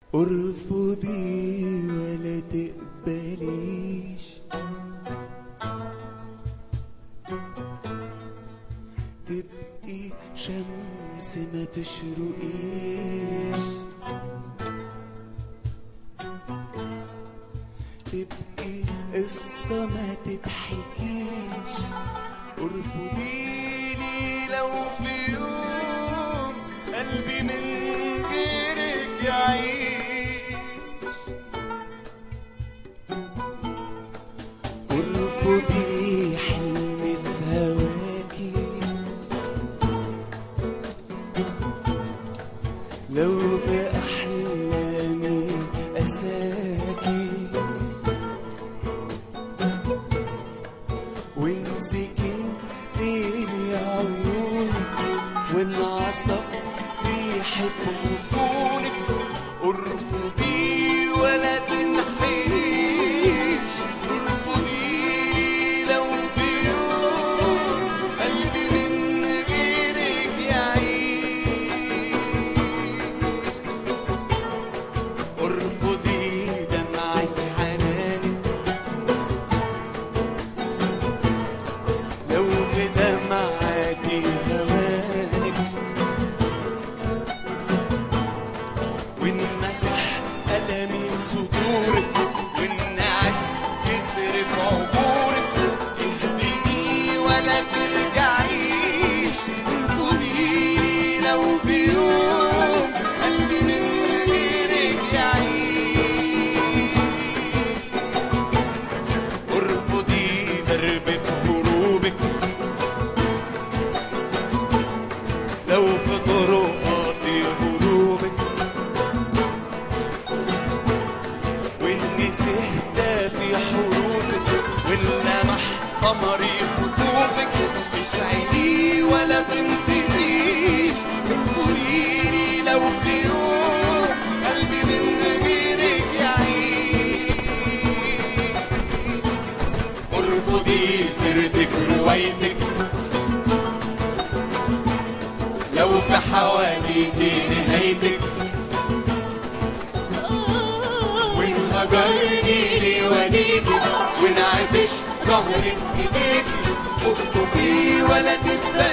ارفضي ولا تقبليش تبقي شمس ما تشرقيش تبقي قصة ما تضحكيش ارفضيني لو في يوم قلبي من غيرك يعيش ارفضي حلمي في هواكي لو بأحلامي أساكي وإن سكنتيني عيونك والعصف بيحب غصونك ارفضي ولا تنحيش ارفضي لو في يوم قلبي من غيرك يعيش ارفضي دمعة حنانك لو بدمعاتي هوانك وانمسح ألمي صدورك والناس يصرف عبورك اهدني ولا ترجعيش ارفضي لو في يوم قلبي من غيرك يعيش ارفضي درب في غروبك لو في طرقاتي غروبك واني سهدة في حروبك واللمح قمري خطوبك اشعلي ولا تنتهيش ارفضيني لو في يوم قلبي من غيرك يعيش ارفضي سيرتك روايتك لو في حواليكي نهايتك وانهجرني ليوديكي وانعتش ظهرك ايديكي اخطفي ولا تتبعي